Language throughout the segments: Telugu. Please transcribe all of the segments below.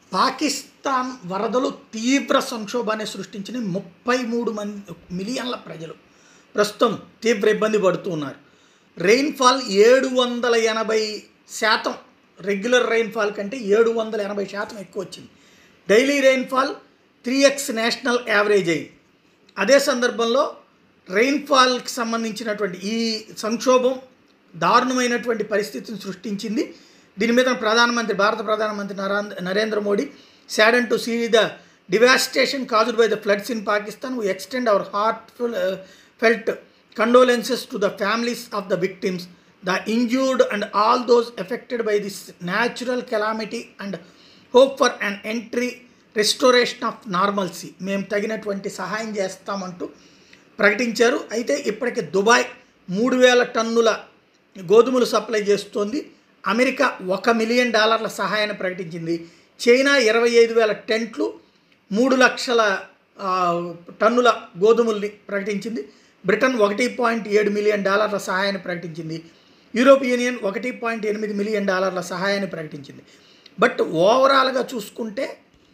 పాకిస్తాన్ వరదలు తీవ్ర సంక్షోభాన్ని సృష్టించిన ముప్పై మూడు మంది మిలియన్ల ప్రజలు ప్రస్తుతం తీవ్ర ఇబ్బంది పడుతూ ఉన్నారు రెయిన్ఫాల్ ఏడు వందల ఎనభై శాతం రెగ్యులర్ రెయిన్ఫాల్ కంటే ఏడు వందల ఎనభై శాతం ఎక్కువ వచ్చింది daily rainfall three x national average అయింది అదే సందర్భంలో రెయిన్ఫాల్కి సంబంధించినటువంటి ఈ సంక్షోభం దారుణమైనటువంటి పరిస్థితిని సృష్టించింది దీని మీద ప్రధానమంత్రి భారత ప్రధానమంత్రి Narendra Narendra Modi saddened to see the devastation caused by the floods in Pakistan we extend our heart felt condolences to the families of the victims the injured and all those affected by this natural calamity and hope for an entry restoration of normalcy మేము తగినటువంటి సహాయం చేస్తామంటూ ప్రకటించారు అయితే ఇప్పటికి దుబాయ్ మూడు వేల టన్నుల గోధుమలు సప్లై చేస్తోంది అమెరికా ఒక మిలియన్ డాలర్ల సహాయాన్ని ప్రకటించింది చైనా ఇరవై ఐదు వేల టెంట్లు మూడు లక్షల ఆ, టన్నుల గోధుమల్ని ప్రకటించింది బ్రిటన్ ఒకటి పాయింట్ ఏడు మిలియన్ డాలర్ల సహాయాన్ని ప్రకటించింది యూరోప్ యూనియన్ ఒకటి పాయింట్ ఎనిమిది మిలియన్ డాలర్ల సహాయాన్ని ప్రకటించింది బట్ ఓవరాల్గా చూసుకుంటే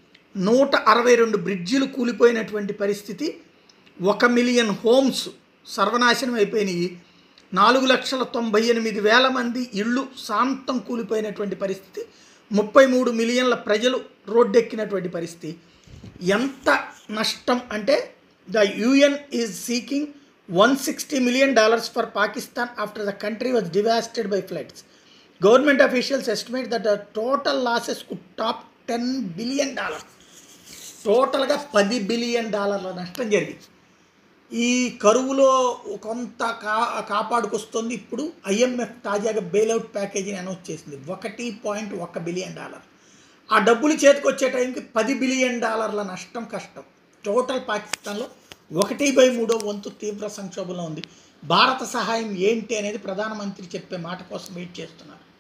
నూట అరవై రెండు బ్రిడ్జిలు కూలిపోయినటువంటి పరిస్థితి ఒక మిలియన్ హోమ్స్ సర్వనాశనం అయిపోయినాయి నాలుగు లక్షల తొంభై ఎనిమిది వేల మంది ఇళ్ళు శాంతం కూలిపోయినటువంటి పరిస్థితి ముప్పై మూడు మిలియన్ల ప్రజలు రోడ్డెక్కినటువంటి పరిస్థితి ఎంత నష్టం అంటే the UN is seeking one sixty million dollars for Pakistan after the country was devastated by floods government officials estimate that the total losses కు టాప్ టెన్ బిలియన్ డాలర్స్ టోటల్గా పది బిలియన్ డాలర్ల నష్టం జరిగింది ఈ కరువులో కొంత కా కాపాడుకొస్తుంది ఇప్పుడు ఐఎంఎఫ్ తాజాగా బెయిల్అవుట్ ప్యాకేజీని అనౌన్స్ చేసింది ఒకటి పాయింట్ ఒక బిలియన్ డాలర్ ఆ డబ్బులు చేతికి వచ్చే టైంకి పది బిలియన్ డాలర్ల నష్టం కష్టం టోటల్ పాకిస్తాన్లో ఒకటి బై మూడో వంతు తీవ్ర సంక్షోభంలో ఉంది భారత సహాయం ఏంటి అనేది ప్రధానమంత్రి చెప్పే మాట కోసం వెయిట్ చేస్తున్నారు